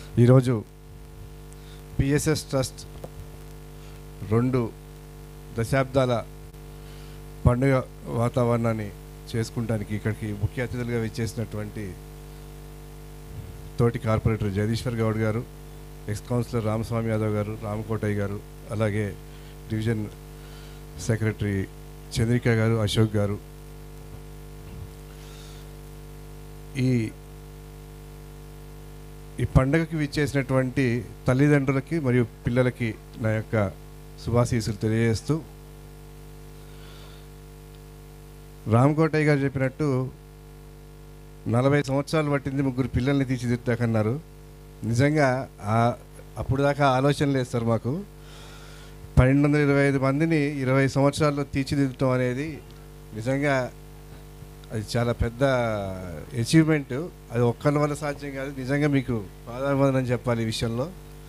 ఈరోజు PSS trust రెండు దశాబ్దాల పండుగ వాతావరణాన్ని చేసుకుంటానికి ఇక్కడికి ముఖ్య అతిథులుగా విచ్చేసినటువంటి తోటి కార్పొరేటర్ జగదీశ్వర్ గౌడ్ గారు ఎక్స్ కౌన్సిలర్ రామస్వామి యాదవ్ గారు రామకోటయ్య గారు అలాగే డివిజన్ సెక్రటరీ చంద్రిక గారు అశోక్ గారు ఈ ఈ పండగకి విచ్చేసినటువంటి తల్లిదండ్రులకి మరియు పిల్లలకి నా యొక్క శుభాశీస్సులు తెలియజేస్తూ రామకోటయ్య గారు చెప్పినట్టు నలభై సంవత్సరాలు పట్టింది ముగ్గురు పిల్లల్ని తీర్చిదిద్దాకన్నారు నిజంగా ఆ- అప్పుడు దాకా ఆలోచన లేదు సార్ మాకు పన్నెండు వందల ఇరవై ఐదు మందిని ఇరవై సంవత్సరాల్లో తీర్చిదిద్దటం అనేది నిజంగా అది చాలా పెద్ద అచీవ్మెంట్ అది ఒక్కరి వల్ల సాధ్యం కాదు నిజంగా మీకు పాదాభివందనం చెప్పాలి ఈ విషయంలో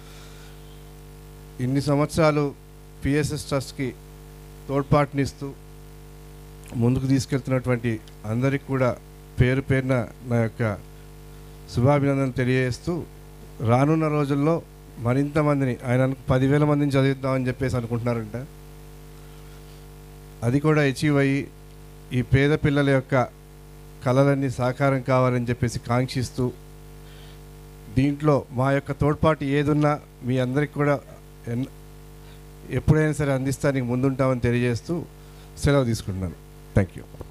ఇన్ని సంవత్సరాలు పిఎస్ఎస్ ట్రస్ట్కి తోడ్పాటునిస్తూ ముందుకు తీసుకెళ్తున్నటువంటి అందరికి కూడా పేరు పేరున నా యొక్క శుభాభినందనలు తెలియజేస్తూ రానున్న రోజుల్లో మరింత మందిని ఆయన అను- పదివేల మందిని చదివిద్దామని చెప్పేసి అనుకుంటున్నారంట అది కూడా అచీవ్ అయ్యి ఈ పేద పిల్లల యొక్క కళలన్నీ సాకారం కావాలని చెప్పేసి కాంక్షిస్తూ దీంట్లో మా యొక్క తోడ్పాటు ఏదున్నా మీ అందరికి కూడా ఎన్ ఎప్పుడైనా సరే అందిస్తానికి ముందుంటామని తెలియజేస్తూ సెలవు తీసుకుంటున్నాను థ్యాంక్ యూ